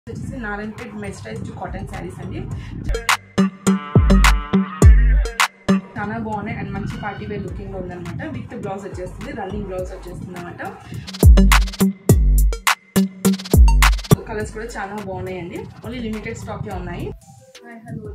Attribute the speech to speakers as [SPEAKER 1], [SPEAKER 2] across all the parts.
[SPEAKER 1] వచ్చేసి నారాయణపేట్ మెస్టైజ్డ్ కాటన్ శారీస్ అండి చాలా బాగున్నాయి అండ్ మంచి పార్టీ వేర్ లుకింగ్ ఉందన్నమాట విత్ బ్లౌజ్ వచ్చేస్తుంది రన్నింగ్ బ్లౌజ్ వచ్చేస్తుంది అనమాట కలర్స్ కూడా చాలా బాగున్నాయండి ఓన్లీ లిమిటెడ్ స్టాక్ ఉన్నాయి హలో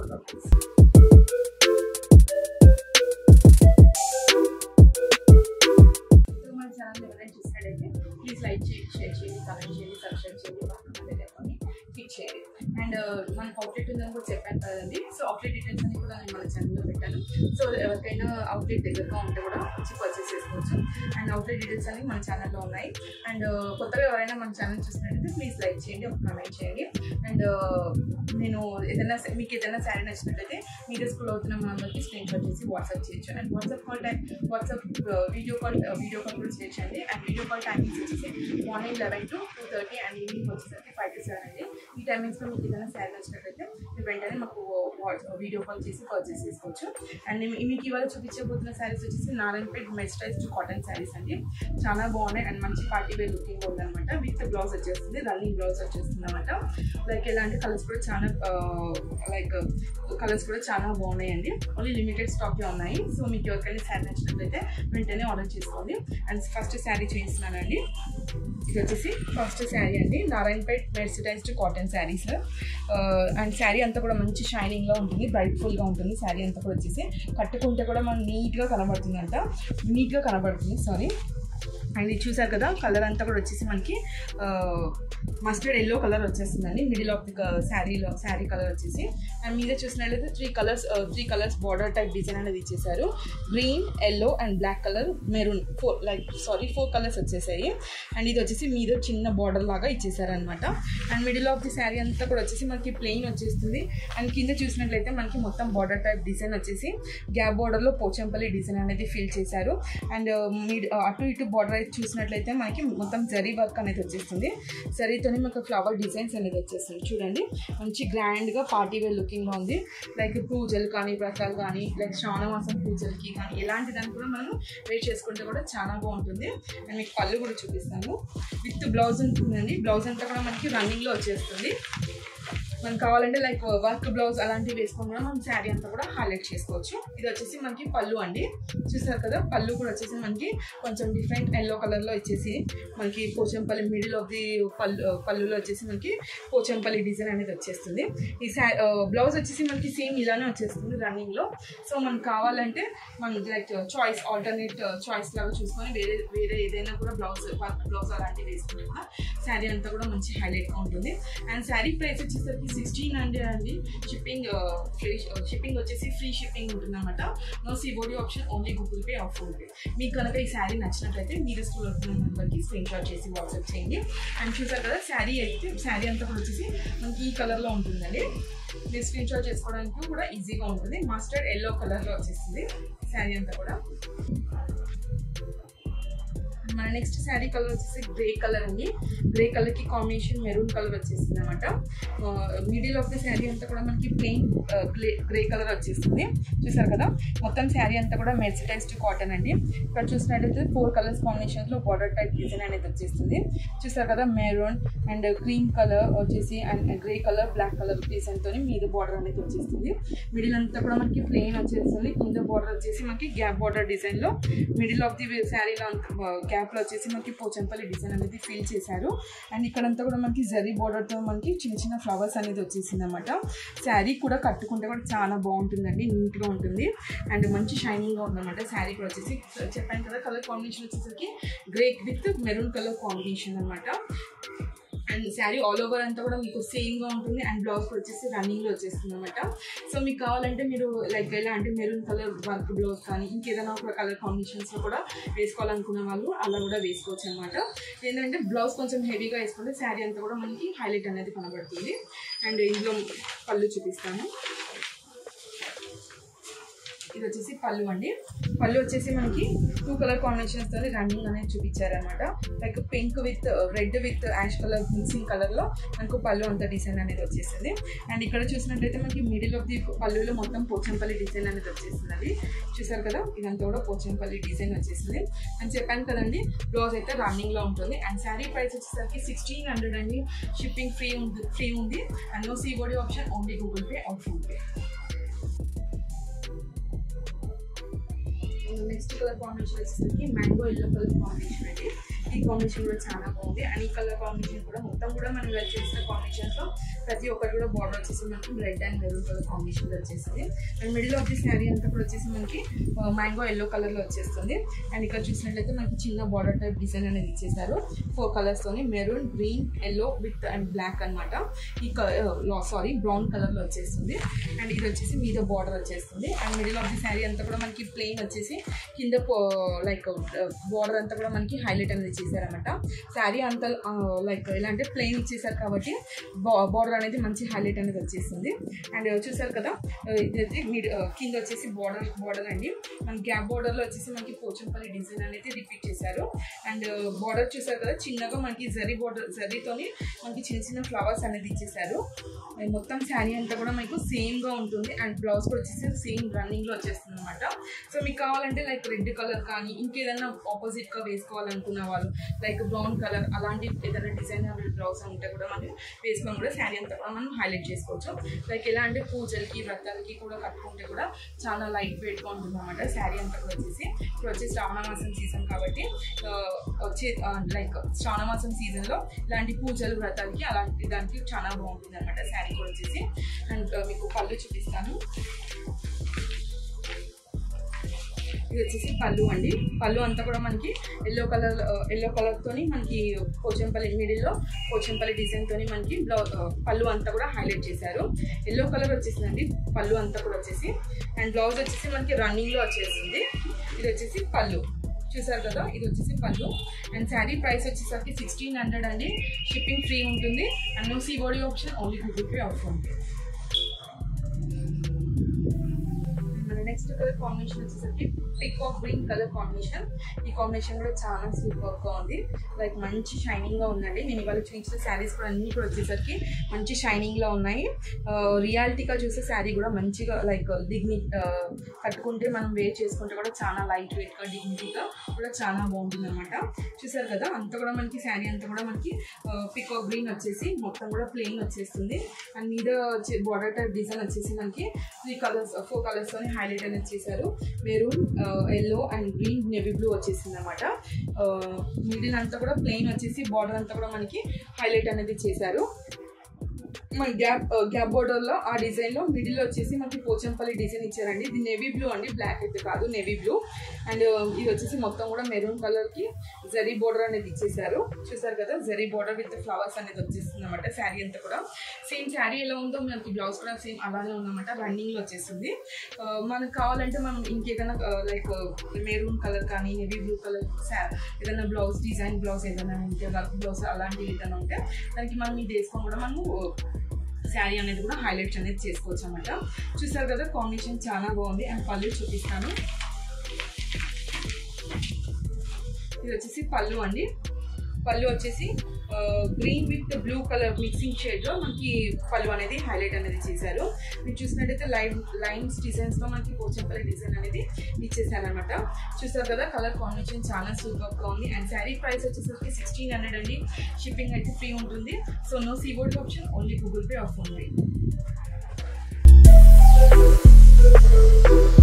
[SPEAKER 1] మన ఛానల్ ఎవరైనా చూసినట్టయితే ప్లీజ్ లైక్ చేయండి షేర్ చేయండి కామెంట్ చేయండి సబ్స్క్రైబ్ చేయండి పక్కన క్లిక్ చేయండి అండ్ మనకు అవుట్లెట్ ఉందని కూడా చెప్పాను కదండి సో అవుట్లెట్ డీటెయిల్స్ అన్ని కూడా నేను మన ఛానల్లో పెట్టాను సో ఎవరికైనా అవుట్లెట్ దగ్గరగా ఉంటే కూడా వచ్చి పర్చేస్ చేసుకోవచ్చు అండ్ అవుట్లెట్ డీటెయిల్స్ అన్ని మన ఛానల్లో ఉన్నాయి అండ్ కొత్తగా ఎవరైనా మన ఛానల్ చూసినట్టయితే ప్లీజ్ లైక్ చేయండి ఒక కామెంట్ చేయండి అండ్ నేను ఏదైనా మీకు ఏదైనా శారీ నచ్చినట్లయితే మీరు స్కూల్ అవుతున్న మా నెంబర్కి స్క్రీన్ షాట్ చేసి వాట్సాప్ చేయొచ్చు and WhatsApp call time WhatsApp video call video call కూడా చేయొచ్చండి అండ్ వీడియో కాల్ టైమింగ్స్ వచ్చేసి morning eleven to two thirty and evening వచ్చేసరికి ఫైవ్ టు సెవెన్ అండి ఈ టైమింగ్స్లో మీకు ఏదైనా శారీ నచ్చినట్లయితే మీరు వెంటనే మాకు వీడియో కాల్ చేసి పర్చేస్ చేసుకోవచ్చు అండ్ మీ- మీకు ఇవాళ చూపించబోతున్న శారీస్ వచ్చేసి నారాయణపేట్ మెస్టైజ్డ్ కాటన్ శారీస్ అండి చాలా బాగున్నాయి అండ్ మంచి పార్టీ వేర్ లుకింగ్ ఉందన్నమాట విత్ బ్లౌజ్ వచ్చేస్తుంది రన్నింగ్ బ్లౌజ్ వచ్చేస్తుంది అనమాట లైక్ ఎలాంటి కలర్స్ కూడా చాలా లైక్ కలర్స్ కూడా చాలా బాగున్నాయండి ఓన్లీ లిమిటెడ్ స్టాక్లో ఉన్నాయి సో మీకు ఎవరికైనా శారీ నచ్చినట్లయితే వెంటనే ఆర్డర్ చేసుకోండి అండ్ ఫస్ట్ శారీ చేయిస్తున్నానండి ఇది వచ్చేసి ఫస్ట్ శారీ అండి Narayanpet mercerised cotton sarees and saree అంతా కూడా మంచి షైనింగ్గా ఉంటుంది బ్రైట్ఫుల్గా ఉంటుంది శారీ అంతా కూడా వచ్చేసి కట్టుకుంటే కూడా మనకు నీట్గా కనబడుతుంది అంట నీట్గా కనబడుతుంది సారీ అండ్ ఇది చూసారు కదా కలర్ అంతా కూడా వచ్చేసి మనకి మస్టర్డ్ ఎల్లో కలర్ వచ్చేస్తుందండి మిడిల్ ఆఫ్ ది శారీలో శారీ కలర్ వచ్చేసి అండ్ మీద చూసినట్లయితే three colours three colours border type design అనేది ఇచ్చేసారు green yellow and black colour maroon four like sorry four colours వచ్చేసాయి అండ్ ఇది వచ్చేసి మీద చిన్న బార్డర్ లాగా ఇచ్చేసారు అనమాట and middle of the saree అంతా కూడా వచ్చేసి మనకి ప్లెయిన్ వచ్చేస్తుంది అండ్ కింద చూసినట్లయితే మనకి మొత్తం బార్డర్ టైప్ డిజైన్ వచ్చేసి గ్యాప్ బార్డర్లో పోచంపల్లి డిజైన్ అనేది ఫిల్ చేశారు అండ్ మిడ్ అటు ఇటు బార్డర్ అయితే చూసినట్లయితే మనకి మొత్తం జరీ వర్క్ అనేది వచ్చేస్తుంది జరీతోనే మనకు ఫ్లవర్ డిజైన్స్ అనేది వచ్చేస్తుంది చూడండి మంచి గ్రాండ్గా పార్టీ వేర్ లుకింగ్లో ఉంది లైక్ పూజలు కానీ వ్రతాలు కానీ లైక్ శ్రావణమాసం పూజలకి కానీ ఎలాంటి దాన్ని కూడా మనం వేర్ చేసుకుంటే కూడా చాలా బాగుంటుంది అండ్ మీకు పళ్ళు కూడా చూపిస్తాను విత్ బ్లౌజ్ ఉంటుందండి బ్లౌజ్ అంతా కూడా మనకి రన్నింగ్లో వచ్చేస్తుంది మనకు కావాలంటే లైక్ వర్క్ బ్లౌజ్ అలాంటివి వేసుకొని కూడా మనం శారీ అంతా కూడా హైలైట్ చేసుకోవచ్చు ఇది వచ్చేసి మనకి పళ్ళు అండి చూసారు కదా పళ్ళు కూడా వచ్చేసి మనకి కొంచెం డిఫరెంట్ ఎల్లో కలర్లో వచ్చేసి మనకి పోచంపల్లి మిడిల్ ఆఫ్ ది పళ్ళు పళ్ళులో వచ్చేసి మనకి పోచంపల్లి డిజైన్ అనేది వచ్చేస్తుంది ఈ శా బ్లౌజ్ వచ్చేసి మనకి సేమ్ ఇలానే వచ్చేస్తుంది రన్నింగ్లో సో మనకు కావాలంటే మనం లైక్ చాయిస్ ఆల్టర్నేట్ చాయిస్ లాగా చూసుకొని వేరే వేరే ఏదైనా కూడా బ్లౌజ్ వర్క్ బ్లౌజ్ అలాంటివి వేసుకుంటే కూడా శారీ అంతా కూడా మంచి హైలైట్గా ఉంటుంది అండ్ శారీ ప్రైస్ వచ్చేసరికి సిక్స్టీన్ హండ్రెడ్ అండి షిప్పింగ్ ఫ్రీ షిప్పింగ్ వచ్చేసి ఫ్రీ షిప్పింగ్ ఉంటుంది అనమాట no COD option only Google Pay or PhonePe మీకు కనుక ఈ శారీ నచ్చినట్లయితే మీరు స్కూల్ అవుతున్న నెంబర్కి స్క్రీన్ షాట్ చేసి వాట్సాప్ చేయండి అండ్ చూసారు కదా శారీ అయితే శారీ అంతా కూడా వచ్చేసి మనకి ఈ కలర్లో ఉంటుందండి మీరు స్క్రీన్ షాట్ చేసుకోవడానికి కూడా ఈజీగా ఉంటుంది మస్టర్డ్ ఎల్లో కలర్లో వచ్చేస్తుంది శారీ అంతా కూడా మన నెక్స్ట్ శారీ కలర్ వచ్చేసి గ్రే కలర్ అండి గ్రే కలర్ కి కాంబినేషన్ మెరూన్ కలర్ వచ్చేస్తుంది అనమాట మిడిల్ ఆఫ్ ది శారీ అంతా కూడా మనకి ప్లెయిన్ గ్రే కలర్ వచ్చేస్తుంది చూసారు కదా మొత్తం శారీ అంతా కూడా మెర్సిటైజ్డ్ కాటన్ అండి ఇక్కడ చూసినట్టయితే ఫోర్ కలర్స్ కాంబినేషన్ లో బార్డర్ టైప్ డిజైన్ అనేది వచ్చేస్తుంది చూసారు కదా మెరూన్ అండ్ క్రీమ్ కలర్ వచ్చేసి and grey colour black colour design తోని మీద బార్డర్ అనేది వచ్చేస్తుంది మిడిల్ అంతా కూడా మనకి ప్లెయిన్ వచ్చేస్తుంది కింద బార్డర్ వచ్చేసి మనకి గ్యాప్ బార్డర్ డిజైన్ లో మిడిల్ ఆఫ్ ది శారీలో గ్యాప్ లో వచ్చేసి మనకి పోచంపల్లి డిజైన్ అనేది ఫిల్ చేశారు అండ్ ఇక్కడంతా కూడా మనకి జరీ బార్డర్ తో మనకి చిన్న చిన్న ఫ్లవర్స్ అనేది వచ్చేసింది అనమాట శారీ కూడా కట్టుకుంటే కూడా చాలా బాగుంటుందండి నీట్ గా ఉంటుంది అండ్ మంచి షైనింగ్ గా ఉందన్నమాట శారీ కూడా వచ్చేసి చెప్పాను కదా కలర్ కాంబినేషన్ వచ్చేసరికి grey with maroon colour combination అనమాట అండ్ శారీ ఆల్ ఓవర్ అంతా కూడా మీకు సేమ్గా ఉంటుంది అండ్ బ్లౌజ్ వచ్చేసి రన్నింగ్లో వచ్చేస్తుంది అనమాట సో మీకు కావాలంటే మీరు లైక్ ఎలా అంటే మెరూన్ కలర్ వర్క్ బ్లౌజ్ కానీ ఇంకేదైనా ఒక కలర్ కాంబినేషన్స్లో కూడా వేసుకోవాలనుకున్న వాళ్ళు అలా కూడా వేసుకోవచ్చు అనమాట ఏంటంటే బ్లౌజ్ కొంచెం హెవీగా వేసుకుంటే శారీ అంతా కూడా మనకి హైలైట్ అనేది కనబడుతుంది అండ్ ఇందులో పళ్ళు చూపిస్తాను ఇది వచ్చేసి పళ్ళు అండి పళ్ళు వచ్చేసి మనకి టూ కలర్ కాంబినేషన్స్ తో రన్నింగ్ అనేది చూపించారనమాట like pink with red with ash colour mixing colour లో మనకు పళ్ళు అంత డిజైన్ అనేది వచ్చేసింది అండ్ ఇక్కడ చూసినట్లయితే మనకి మిడిల్ ఆఫ్ ది పళ్ళులో మొత్తం పోచంపల్లి డిజైన్ అనేది వచ్చేసింది అది చూసారు కదా ఇదంతా కూడా పోచంపల్లి డిజైన్ వచ్చేసింది అని చెప్పాను కదండి బ్లౌజ్ అయితే రన్నింగ్ లో ఉంటుంది అండ్ శారీ ప్రైస్ వచ్చేసరికి సిక్స్టీన్ హండ్రెడ్ అండి షిప్పింగ్ ఫ్రీ ఉంది ఫ్రీ ఉంది and no COD option only Google Pay or PhonePe next colour combination వచ్చేసరికి మ్యాంగో ఎల్లో కలర్ కాంబినేషన్ అండి ఈ కాంబినేషన్ కూడా చాలా బాగుంది అండ్ ఈ కలర్ కాంబినేషన్ కూడా మొత్తం కూడా మనం వేర్ చేసిన కాంబినేషన్స్ లో ప్రతి ఒక్కటి కూడా బార్డర్ వచ్చేసి మనకి red and maroon colour combination లో వచ్చేసింది and middle of the saree అంతా కూడా వచ్చేసి మనకి మ్యాంగో ఎల్లో కలర్ లో వచ్చేస్తుంది అండ్ ఇక్కడ చూసినట్లయితే మనకి చిన్న బార్డర్ టైప్ డిజైన్ అనేది ఇచ్చేసారు ఫోర్ కలర్స్ తోని maroon green yellow with and black అనమాట ఈ సారీ బ్రౌన్ కలర్ లో వచ్చేస్తుంది అండ్ ఇది వచ్చేసి మీద బార్డర్ వచ్చేస్తుంది and middle of the saree అంతా కూడా మనకి ప్లెయిన్ వచ్చేసి కింద లైక్ బార్డర్ అంతా కూడా మనకి హైలైట్ అనేది చేశారనమాట శారీ అంతా లైక్ ఎలా అంటే ప్లెయిన్ ఇచ్చేసారు కాబట్టి బార్డర్ అనేది మంచి హైలైట్ అనేది వచ్చేసింది అండ్ చూసారు కదా ఇదైతే మిడ్ కింద వచ్చేసి బార్డర్ బార్డర్ అండి మన గ్యాప్ బార్డర్లో వచ్చేసి మనకి పోచంపల్లి డిజైన్ అనేది రిపీట్ చేశారు అండ్ బార్డర్ చూసారు కదా చిన్నగా మనకి జరీ బార్డర్ జరీతోని మనకి చిన్న చిన్న ఫ్లవర్స్ అనేది ఇచ్చేసారు అండ్ మొత్తం శారీ అంతా కూడా మీకు సేమ్గా ఉంటుంది అండ్ బ్లౌజ్ కూడా వచ్చేసి సేమ్ రన్నింగ్లో వచ్చేస్తుంది అనమాట సో మీకు కావాలంటే లైక్ రెడ్ కలర్ కానీ ఇంకేదైనా ఆపోజిట్గా వేసుకోవాలనుకున్న వాళ్ళు లైక్ బ్రౌన్ కలర్ అలాంటి ఏదైనా డిజైనర్ బ్లౌజ్ ఉంటే కూడా మనం వేసుకొని కూడా శారీ అంతా కూడా మనం హైలైట్ చేసుకోవచ్చు లైక్ ఎలా అంటే పూజలకి వ్రతాలకి కూడా కట్టుకుంటే కూడా చాలా లైట్ వెయిట్గా ఉంటుంది అనమాట శారీ అంతా కూడా వచ్చేసి ఇప్పుడు వచ్చి శ్రావణ మాసం సీజన్ కాబట్టి వచ్చే లైక్ శ్రావణ మాసం సీజన్లో ఇలాంటి పూజలు వ్రతాలకి అలాంటి దానికి చాలా బాగుంటుంది అనమాట శారీ కూడా వచ్చేసి అండ్ మీకు పళ్ళు చూపిస్తాను ఇది వచ్చేసి పళ్ళు అండి పళ్ళు అంతా కూడా మనకి ఎల్లో కలర్ ఎల్లో కలర్ తోని మనకి పోచంపల్లి మిడిల్లో పోచంపల్లి డిజైన్ తోని మనకి బ్లౌజ్ పళ్ళు అంతా కూడా హైలైట్ చేశారు ఎల్లో కలర్ వచ్చేసిందండి పళ్ళు అంతా కూడా వచ్చేసి అండ్ బ్లౌజ్ వచ్చేసి మనకి రన్నింగ్ లో వచ్చేసింది ఇది వచ్చేసి పళ్ళు చూసారు కదా ఇది వచ్చేసి పళ్ళు అండ్ శారీ ప్రైస్ వచ్చేసరికి సిక్స్టీన్ హండ్రెడ్ అండి షిప్పింగ్ ఫ్రీ ఉంటుంది and no COD option only Google Pay or PhonePe next colour combination వచ్చేసరికి peacock green colour combination ఈ కాంబినేషన్ కూడా చాలా సూపర్ గా ఉంది లైక్ మంచి షైనింగ్ గా ఉందండి నేను ఇవాళ చూపించిన శారీస్ కూడా అన్ని కూడా వచ్చేసరికి మంచి షైనింగ్ లో ఉన్నాయి రియాలిటీగా చూసే శారీ కూడా మంచిగా లైక్ డిగ్ని కట్టుకుంటే మనం వేర్ చేసుకుంటే కూడా చాలా లైట్ వెయిట్ గా డిగ్నిటీగా కూడా చాలా బాగుంటుంది అనమాట చూసారు కదా అంతా కూడా మనకి శారీ అంతా కూడా మనకి పిక్ ఆఫ్ గ్రీన్ వచ్చేసి మొత్తం కూడా ప్లెయిన్ వచ్చేస్తుంది అండ్ మీద బార్డర్ టైప్ డిజైన్ వచ్చేసి మనకి త్రీ కలర్స్ ఫోర్ కలర్స్ తోని హైలైట్ అనేది చేశారు maroon yellow and green navy blue వచ్చేసింది అనమాట మిడిల్ అంతా కూడా ప్లెయిన్ వచ్చేసి బార్డర్ అంతా కూడా మనకి హైలైట్ అనేది చేశారు మన గ్యాప్ గ్యాప్ బోర్డర్ లో ఆ డిజైన్ లో మిడిల్ వచ్చేసి మనకి పోచంపల్లి డిజైన్ ఇచ్చారండి ఇది నెవీ బ్లూ అండి బ్లాక్ అయితే కాదు నెవీ బ్లూ అండ్ ఇది వచ్చేసి మొత్తం కూడా మెరూన్ కలర్ కి జరీ బోర్డర్ అనేది ఇచ్చేసారు చూసారు కదా జరీ బోర్డర్ విత్ ఫ్లవర్స్ అనేది వచ్చేస్తుంది అనమాట శారీ అంతా కూడా సేమ్ శారీ ఎలా ఉందో మనకి బ్లౌజ్ కూడా సేమ్ అలానే ఉందన్నమాట రన్నింగ్ లో వచ్చేసింది మనకు కావాలంటే మనం ఇంకేదైనా లైక్ మెరూన్ కలర్ కానీ నెవీ బ్లూ కలర్ ఏదైనా బ్లౌజ్ డిజైన్ బ్లౌజ్ ఏదైనా ఉంటే వర్క్ బ్లౌజ్ అలాంటివి ఏదైనా ఉంటే దానికి మనం ఇది వేసుకొని కూడా మనము శారీ అనేది కూడా హైలైట్స్ అనేది చేసుకోవచ్చు అనమాట చూసారు కదా కాంబినేషన్ చాలా బాగుంది అండ్ పళ్ళు చూపిస్తాను ఇది వచ్చేసి పళ్ళు అండి పళ్ళు వచ్చేసి green with blue colour mixing షేడ్లో మనకి పళ్ళు అనేది హైలైట్ అనేది చేశారు మీరు చూసినట్టయితే లైన్ లైన్స్ డిజైన్స్లో మనకి పోచంపల్లి డిజైన్ అనేది ఇచ్చేసారు అనమాట చూసారు కదా కలర్ కాంబినేషన్ చాలా సూపర్గా ఉంది అండ్ శారీ ప్రైస్ వచ్చేసరికి సిక్స్టీన్ హండ్రెడ్ అండి షిప్పింగ్ అయితే ఫ్రీ ఉంటుంది so no COD option only Google Pay app ఉంది